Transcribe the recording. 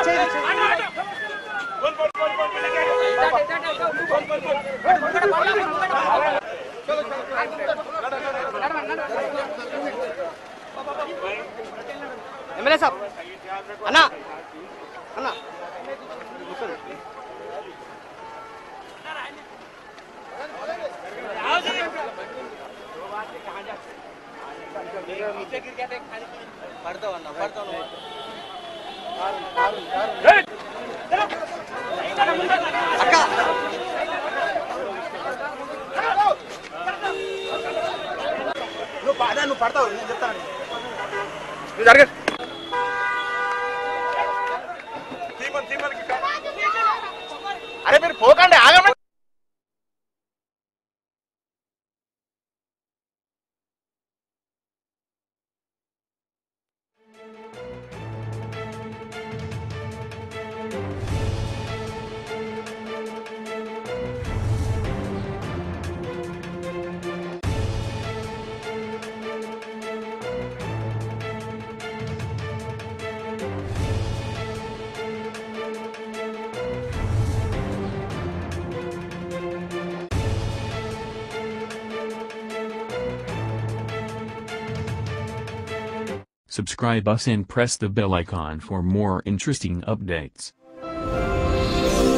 MLA సాబ్ అన్నా అన్నా అక్క నువ్వు పా- అదే నువ్వు పడతావు నేను చెప్తాను నువ్వు జరగ అరే మీరు పోకండి ఆగండి Subscribe us and press the bell icon for more interesting updates.